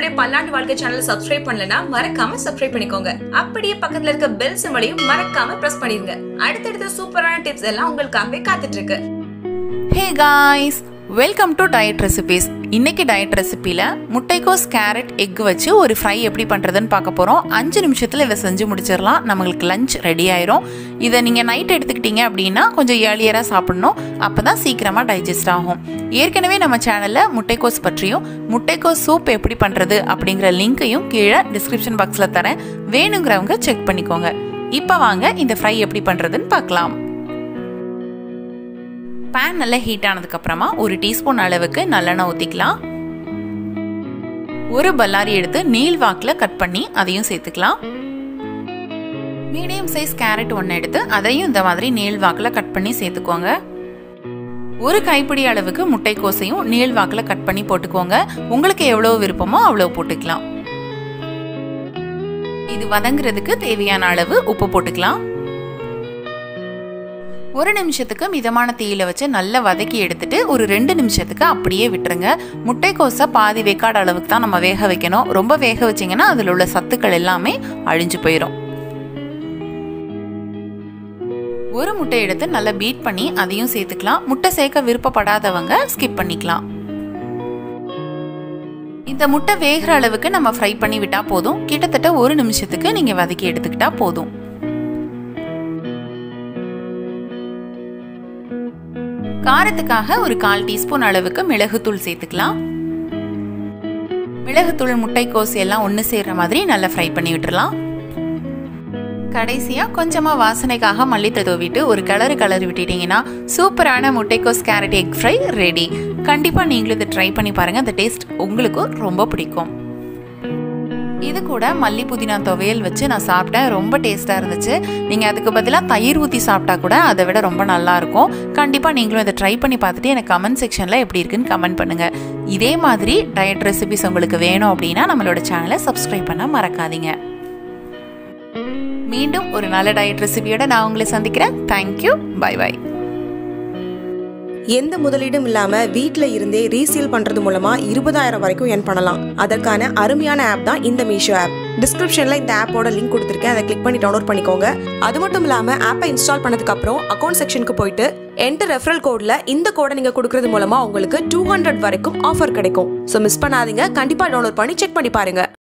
இதுவரை பல்லாண்டு வாழ்க்கை சேனல் சப்ஸ்கிரைப் பண்ணலனா மறக்காம சப்ஸ்கிரைப் பண்ணிக்கோங்க அப்படியே பக்கத்துல இருக்க பெல் சிம்பளையும் மறக்காம பிரஸ் பண்ணிருங்க அடுத்தடுத்த சூப்பரான டிப்ஸ் எல்லாம் உங்களுக்காகவே காத்துட்டு இருக்கு hey guys welcome to diet recipes இன்னைக்கு டயட் ரெசிபியில் முட்டைக்கோஸ் கேரட் எக் வச்சு ஒரு ஃப்ரை எப்படி பண்ணுறதுன்னு பார்க்க போகிறோம் அஞ்சு நிமிஷத்தில் இதை செஞ்சு முடிச்சிடலாம் நம்மளுக்கு லஞ்ச் ரெடி ஆயிரும் இதை நீங்கள் நைட் எடுத்துக்கிட்டீங்க அப்படின்னா கொஞ்சம் ஏர்லியராக சாப்பிடணும் அப்போ தான் சீக்கிரமாக டைஜஸ்ட் ஆகும் ஏற்கனவே நம்ம சேனலில் முட்டைக்கோஸ் பற்றியும் முட்டைக்கோஸ் சூப் எப்படி பண்ணுறது அப்படிங்கிற லிங்க்கையும் கீழே டிஸ்கிரிப்ஷன் பாக்ஸில் தரேன் வேணுங்கிறவங்க செக் பண்ணிக்கோங்க இப்போ வாங்க இந்த ஃப்ரை எப்படி பண்ணுறதுன்னு பார்க்கலாம் பேன் நல்லா ஹீட் ஆனதுக்கப்புறமா ஒரு டீஸ்பூன் அளவுக்கு நல்லெண்ணெய் ஊற்றிக்கலாம் ஒரு பல்லாரி எடுத்து நீள் வாக்கில் கட் பண்ணி அதையும் சேர்த்துக்கலாம் மீடியம் சைஸ் கேரட் ஒன்று எடுத்து அதையும் இந்த மாதிரி நீள் வாக்கில் கட் பண்ணி சேர்த்துக்கோங்க ஒரு கைப்பிடி அளவுக்கு முட்டைக்கோசையும் நீள் வாக்கில் கட் பண்ணி போட்டுக்கோங்க உங்களுக்கு எவ்வளோ விருப்பமோ அவ்வளோ போட்டுக்கலாம் இது வதங்குறதுக்கு தேவையான அளவு உப்பு போட்டுக்கலாம் ஒரு நிமிஷத்துக்கு மிதமான தீயில வச்சு நல்லா வதக்கி எடுத்துட்டு ஒரு ரெண்டு நிமிஷத்துக்கு அப்படியே விட்டுருங்க முட்டைக்கோசை பாதி வேக்காடு அளவுக்கு தான் நம்ம வேக வைக்கணும் ரொம்ப வேக வச்சிங்கன்னா அதில் உள்ள சத்துக்கள் எல்லாமே அழிஞ்சு போயிடும் ஒரு முட்டை எடுத்து நல்லா பீட் பண்ணி அதையும் சேர்த்துக்கலாம் முட்டை சேர்க்க விருப்பப்படாதவங்க ஸ்கிப் பண்ணிக்கலாம் இந்த முட்டை வேகிற அளவுக்கு நம்ம ஃப்ரை பண்ணி விட்டா போதும் கிட்டத்தட்ட ஒரு நிமிஷத்துக்கு நீங்க வதக்கி எடுத்துக்கிட்டா போதும் காரத்துக்காக ஒரு கால் டீஸ்பூன் அளவுக்கு மிளகுத்தூள் சேர்த்துக்கலாம் மிளகுத்தூள் முட்டைக்கோஸ் எல்லாம் ஒன்று சேர்ற மாதிரி நல்லா ஃப்ரை பண்ணி விட்டுறலாம் கடைசியாக கொஞ்சமாக வாசனைக்காக மல்லித்தை தூவிட்டு ஒரு கலரு கலர் விட்டுட்டீங்கன்னா சூப்பரான முட்டைக்கோஸ் கேரட் எக் ஃப்ரை ரெடி கண்டிப்பாக நீங்களும் இதை ட்ரை பண்ணி பாருங்கள் அந்த டேஸ்ட் உங்களுக்கும் ரொம்ப பிடிக்கும் இது கூட மல்லி புதினா துவையல் வச்சு நான் சாப்பிட்டேன் ரொம்ப டேஸ்ட்டாக இருந்துச்சு நீங்கள் அதுக்கு பதிலாக தயிர் ஊற்றி சாப்பிட்டா கூட அதை விட ரொம்ப நல்லா இருக்கும் கண்டிப்பாக நீங்களும் இதை ட்ரை பண்ணி பார்த்துட்டு எனக்கு கமெண்ட் செக்ஷனில் எப்படி இருக்குன்னு கமெண்ட் பண்ணுங்கள் இதே மாதிரி டயட் ரெசிபிஸ் உங்களுக்கு வேணும் அப்படின்னா நம்மளோட சேனலை சப்ஸ்கிரைப் பண்ண மறக்காதீங்க மீண்டும் ஒரு நல்ல டயட் ரெசிபியோட நான் உங்களை சந்திக்கிறேன் தேங்க்யூ பை பை எந்த முதலீடும் இல்லாம வீட்ல இருந்தே ரீசேல் பண்றது மூலமா இருபதாயிரம் வரைக்கும் என் பண்ணலாம் அதற்கான அருமையான ஆப் தான் இந்த மீஷோ ஆப் டிஸ்கிரிப்ஷன்ல இந்த ஆப்போட லிங்க் கொடுத்துருக்கேன் அதை கிளிக் பண்ணி டவுன்லோட் பண்ணிக்கோங்க அது மட்டும் இல்லாம ஆப்பை இன்ஸ்டால் பண்ணதுக்கு அப்புறம் அக்கௌண்ட் செக்ஷனுக்கு போயிட்டு என்டர் ரெஃபரல் கோட்ல இந்த கோடை நீங்க கொடுக்கறது மூலமா உங்களுக்கு டூ ஹண்ட்ரட் வரைக்கும் ஆஃபர் கிடைக்கும் ஸோ மிஸ் பண்ணாதீங்க கண்டிப்பா டவுன்லோட் பண்ணி செக் பண்ணி பாருங்க